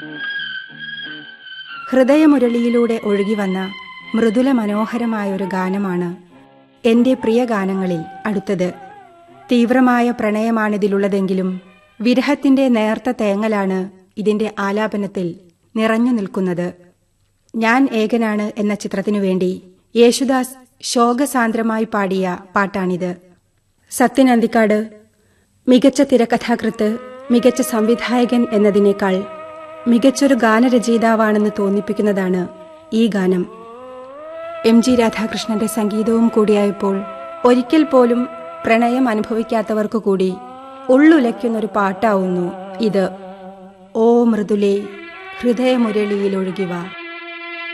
ഹൃദയമുരളിയിലൂടെ ഒഴുകിവന്ന മൃദുല മനോഹരമായൊരു ഗാനമാണ് എന്റെ പ്രിയ ഗാനങ്ങളിൽ അടുത്തത് തീവ്രമായ പ്രണയമാണിതിലുള്ളതെങ്കിലും വിരഹത്തിന്റെ നേർത്ത തേങ്ങലാണ് ഇതിന്റെ ആലാപനത്തിൽ നിറഞ്ഞു നിൽക്കുന്നത് ഞാൻ ഏകനാണ് എന്ന ചിത്രത്തിനു വേണ്ടി യേശുദാസ് ശോകസാന്ദ്രമായി പാടിയ പാട്ടാണിത് സത്യൻ അന്തിക്കാട് മികച്ച തിരക്കഥാകൃത്ത് മികച്ച സംവിധായകൻ എന്നതിനേക്കാൾ മികച്ചൊരു ഗാനരചയിതാവാണെന്ന് തോന്നിപ്പിക്കുന്നതാണ് ഈ ഗാനം എം ജി രാധാകൃഷ്ണന്റെ സംഗീതവും കൂടിയായപ്പോൾ ഒരിക്കൽ പോലും പ്രണയം അനുഭവിക്കാത്തവർക്കു കൂടി ഉള്ളുലയ്ക്കുന്നൊരു പാട്ടാവുന്നു ഇത് ഓ മൃദുലേ ഹൃദയമുരളിയിൽ ഒഴുകിവ